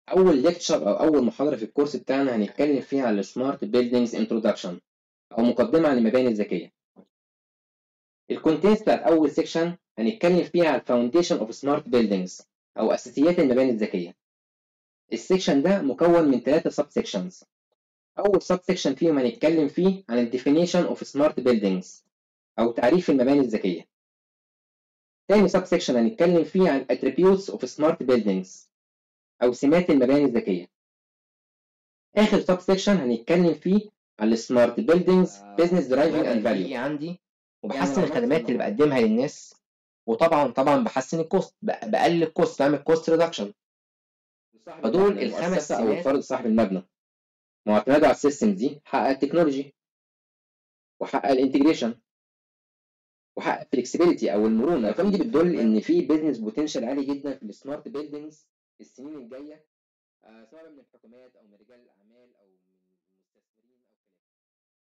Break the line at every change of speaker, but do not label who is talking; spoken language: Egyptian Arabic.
أول ليكتشر أو أول محاضرة في الكورس بتاعنا هنتكلم فيها على السمارت بيلدينجز انترودكشن أو مقدمة عن المباني الذكية. الكونتنتس بتاعت أول سيكشن هنتكلم فيها على الفاونديشن أوف سمارت بيلدينجز أو أساسيات المباني الذكية. السيكشن ده مكون من ثلاثة سب سيكشنز. أول سب سيكشن فيهم هنتكلم فيه عن الديفينيشن أوف سمارت بيلدينجز أو تعريف المباني الذكية. تاني سب سيكشن هنتكلم فيه عن attributes of smart buildings أو سمات المباني الذكية. آخر سب سيكشن هنتكلم فيه عن السمارت بيلدينجز بزنس درايفنج اند فاليو
عندي وبحسن الخدمات اللي بقدمها للناس وطبعا طبعا بحسن الكوست بقلل الكوست بعمل كوست ريدكشن فدول الخمس
أو
سمات
الفرد صاحب المبنى معتمدة على السيستم دي حقق التكنولوجي وحقق الانتجريشن وحقق الفلكسبيليتي او المرونه الارقام دي بتدل ان في بيزنس بوتنشال عالي جدا في السمارت بيلدينجز في السنين الجايه آه، سواء من الحكومات او من رجال الاعمال او